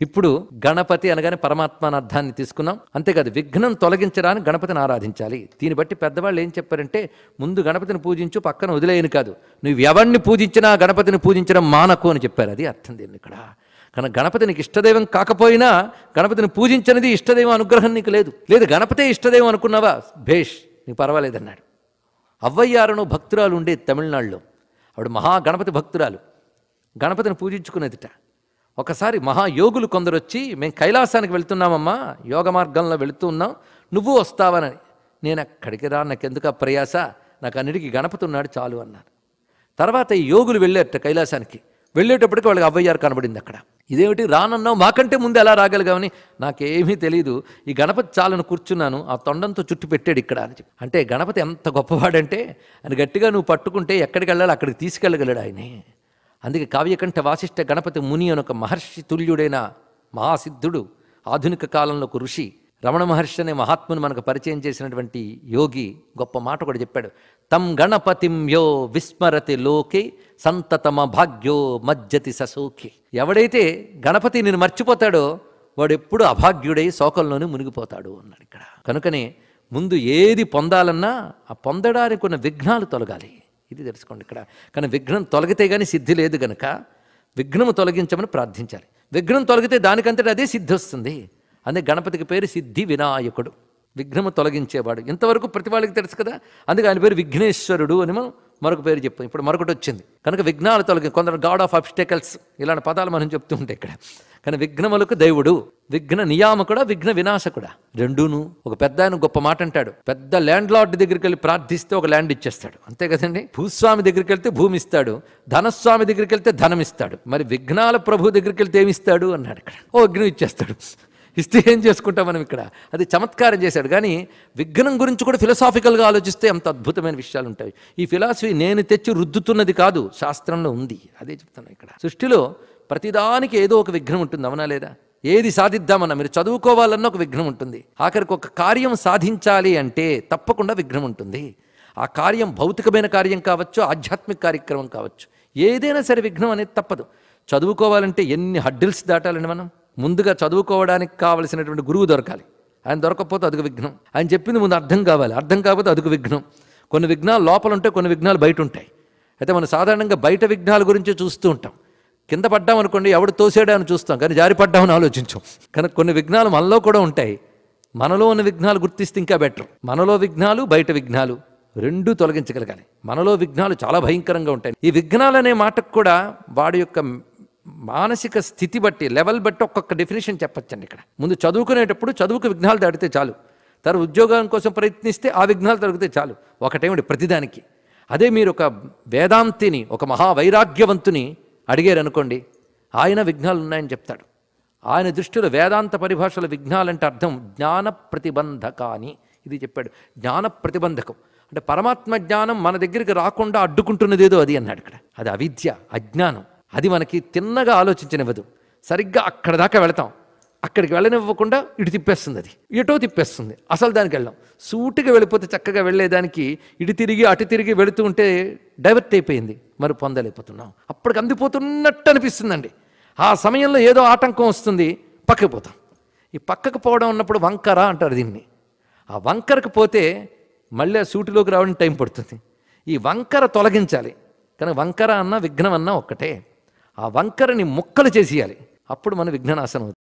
ఇప్పుడు గణపతి అనగానే పరమాత్మ అనే అర్థాన్ని తీసుకున్నాం అంతేకాదు విఘ్నం తొలగించడానికి గణపతిని ఆరాధించాలి దీన్ని బట్టి పెద్దవాళ్ళు ఏం చెప్పారంటే ముందు గణపతిని పూజించు పక్కన వదిలేయని కాదు నువ్వు ఎవరిని పూజించినా గణపతిని పూజించడం మానకు అని చెప్పారు అది అర్థం దీన్ని ఇక్కడ కానీ గణపతి నీకు ఇష్టదైవం కాకపోయినా గణపతిని పూజించనిది ఇష్టదైవం అనుగ్రహం నీకు లేదు లేదు గణపతే ఇష్టదైవం అనుకున్నావా భేష్ నీకు పర్వాలేదన్నాడు అవ్వయ్యారను భక్తురాలు ఉండేది తమిళనాడులో ఆవిడ మహా గణపతి భక్తురాలు గణపతిని పూజించుకునేదిట ఒకసారి మహాయోగులు కొందరు వచ్చి మేము కైలాసానికి వెళ్తున్నామమ్మా యోగ మార్గంలో వెళుతూ ఉన్నాం నువ్వు వస్తావనని నేను అక్కడికి రా నాకెందుకు ఆ ప్రయాస నాకు అన్నిటికీ గణపతి ఉన్నాడు చాలు అన్నాను తర్వాత ఈ యోగులు వెళ్ళారట కైలాసానికి వెళ్ళేటప్పటికి వాళ్ళకి అవ్వయ్యారు కనబడింది అక్కడ ఇదేమిటి రానన్నావు మాకంటే ముందు ఎలా రాగలిగామని నాకేమీ తెలియదు ఈ గణపతి చాలను కూర్చున్నాను ఆ తొండంతో చుట్టు పెట్టాడు ఇక్కడ అని చెప్పి అంటే గణపతి ఎంత గొప్పవాడంటే ఆయన గట్టిగా నువ్వు పట్టుకుంటే ఎక్కడికి వెళ్ళాలి అక్కడికి తీసుకెళ్ళగలడు ఆయనే అందుకే కావ్యకంఠ వాసిష్ఠ గణపతి ముని అని ఒక మహర్షి తుల్యుడైన మహాసిద్ధుడు ఆధునిక కాలంలో ఒక ఋషి రమణ మహర్షి అనే మహాత్ముని మనకు పరిచయం చేసినటువంటి యోగి గొప్ప మాట కూడా చెప్పాడు తం గణపతిం యో విస్మరతి లోకే సంతతమ భాగ్యో మజ్జతి ససోఖి ఎవడైతే గణపతి నేను మర్చిపోతాడో వాడు ఎప్పుడు అభాగ్యుడై శోకంలోనే మునిగిపోతాడు అన్నాడు ఇక్కడ కనుకనే ముందు ఏది పొందాలన్నా ఆ పొందడానికి ఉన్న విఘ్నాలు తొలగాలి ఇది తెలుసుకోండి ఇక్కడ కానీ విఘ్నం తొలగితే కానీ సిద్ధి లేదు గనక విఘ్నము తొలగించమని ప్రార్థించాలి విఘ్నం తొలగితే దానికంతటి అదే సిద్ధి వస్తుంది అందుకే గణపతికి పేరు సిద్ధి వినాయకుడు విఘ్నము తొలగించేవాడు ఇంతవరకు ప్రతి వాళ్ళకి తెలుసు కదా అందుకే ఆయన పేరు విఘ్నేశ్వరుడు అని మనం మరొక పేరు చెప్పాం ఇప్పుడు మరొకటి వచ్చింది కనుక విఘ్నాలు తొలగి కొందరు గాడ్ ఆఫ్ అబ్స్టెకల్స్ ఇలాంటి పదాలు మనం చెప్తూ ఉంటాయి ఇక్కడ కానీ విఘ్నములకు దేవుడు విఘ్న నియామకుడా విఘ్న వినాశకుడా రెండూను ఒక పెద్ద ఆయన గొప్ప మాట అంటాడు పెద్ద ల్యాండ్ లార్డ్ దగ్గరికి వెళ్ళి ప్రార్థిస్తే ఒక ల్యాండ్ ఇచ్చేస్తాడు అంతే కదండి భూస్వామి దగ్గరికి వెళ్తే భూమి ఇస్తాడు ధనస్వామి దగ్గరికి వెళ్తే ధనం ఇస్తాడు మరి విఘ్నాల ప్రభు దగ్గరికి వెళ్తే ఏమి ఇస్తాడు అన్నాడు ఇక్కడ ఓ విఘ్నం ఇచ్చేస్తాడు ఇస్తే ఏం చేసుకుంటాం మనం ఇక్కడ అది చమత్కారం చేశాడు కానీ విఘ్నం గురించి కూడా ఫిలసాఫికల్గా ఆలోచిస్తే అంత అద్భుతమైన విషయాలు ఉంటాయి ఈ ఫిలాసఫీ నేను తెచ్చి రుద్దుతున్నది కాదు శాస్త్రంలో ఉంది అదే చెప్తున్నా ఇక్కడ సృష్టిలో ప్రతిదానికి ఏదో ఒక విఘ్నం ఉంటుంది అవునా లేదా ఏది సాధిద్దామన్నా మీరు చదువుకోవాలన్న ఒక విఘ్నం ఉంటుంది ఆఖరికి ఒక కార్యం సాధించాలి అంటే తప్పకుండా విఘ్నం ఉంటుంది ఆ కార్యం భౌతికమైన కార్యం కావచ్చు ఆధ్యాత్మిక కార్యక్రమం కావచ్చు ఏదైనా సరే విఘ్నం అనేది తప్పదు చదువుకోవాలంటే ఎన్ని హడ్డిల్స్ దాటాలండి మనం ముందుగా చదువుకోవడానికి కావలసినటువంటి గురువు దొరకాలి ఆయన దొరకకపోతే అదుగు విఘ్నం ఆయన చెప్పింది ముందు అర్థం కావాలి అర్థం కాకపోతే అదుగు విఘ్నం కొన్ని విఘ్నాలు లోపల ఉంటాయి కొన్ని విఘ్నాలు బయట ఉంటాయి అయితే మనం సాధారణంగా బయట విఘ్నాల గురించి చూస్తూ ఉంటాం కింద పడ్డాం అనుకోండి ఎవడు తోసాడా అని చూస్తాం కానీ జారి పడ్డామని ఆలోచించాం కనుక కొన్ని విఘ్నాలు మనలో కూడా ఉంటాయి మనలో ఉన్న విఘ్నాలు గుర్తిస్తే ఇంకా బెటర్ మనలో విఘ్నాలు బయట విఘ్నాలు రెండూ తొలగించగలగాలి మనలో విఘ్నాలు చాలా భయంకరంగా ఉంటాయి ఈ విఘ్నాలు అనే మాటకు కూడా వాడి యొక్క మానసిక స్థితి బట్టి లెవెల్ బట్టి ఒక్కొక్క డెఫినేషన్ చెప్పచ్చండి ఇక్కడ ముందు చదువుకునేటప్పుడు చదువుకు విఘ్నాలు దాటితే చాలు తర్వాత ఉద్యోగం కోసం ప్రయత్నిస్తే ఆ విఘ్నాలు తొలగితే చాలు ఒకటేమిటి ప్రతిదానికి అదే మీరు ఒక వేదాంతిని ఒక మహా వైరాగ్యవంతుని అడిగారు అనుకోండి ఆయన విఘ్నాలు ఉన్నాయని చెప్తాడు ఆయన దృష్టిలో వేదాంత పరిభాషల విఘ్నాలంటే అర్థం జ్ఞాన ప్రతిబంధకాని ఇది చెప్పాడు జ్ఞాన ప్రతిబంధకం అంటే పరమాత్మ జ్ఞానం మన దగ్గరికి రాకుండా అడ్డుకుంటున్నదేదో అది అన్నాడు ఇక్కడ అది అవిద్య అజ్ఞానం అది మనకి తిన్నగా ఆలోచించనివ్వదు సరిగ్గా అక్కడ దాకా వెళతాం అక్కడికి వెళ్ళనివ్వకుండా ఇటు తిప్పేస్తుంది అది ఇటో తిప్పేస్తుంది అసలు దానికి వెళ్ళాం సూటిగా వెళ్ళిపోతే చక్కగా వెళ్ళేదానికి ఇటు తిరిగి అటు తిరిగి వెళుతూ ఉంటే డైవర్ట్ అయిపోయింది మరి పొందలేకపోతున్నాం అప్పటికి అందిపోతున్నట్టు అనిపిస్తుందండి ఆ సమయంలో ఏదో ఆటంకం వస్తుంది పక్కకు పోతాం ఈ పక్కకు పోవడం ఉన్నప్పుడు వంకర అంటారు దీన్ని ఆ వంకరకు పోతే మళ్ళీ ఆ సూటిలోకి రావడానికి టైం పడుతుంది ఈ వంకర తొలగించాలి కానీ వంకర అన్న విఘ్నం అన్న ఒక్కటే ఆ వంకరని ముక్కలు చేసేయాలి అప్పుడు మన విఘ్ననాశనం అవుతుంది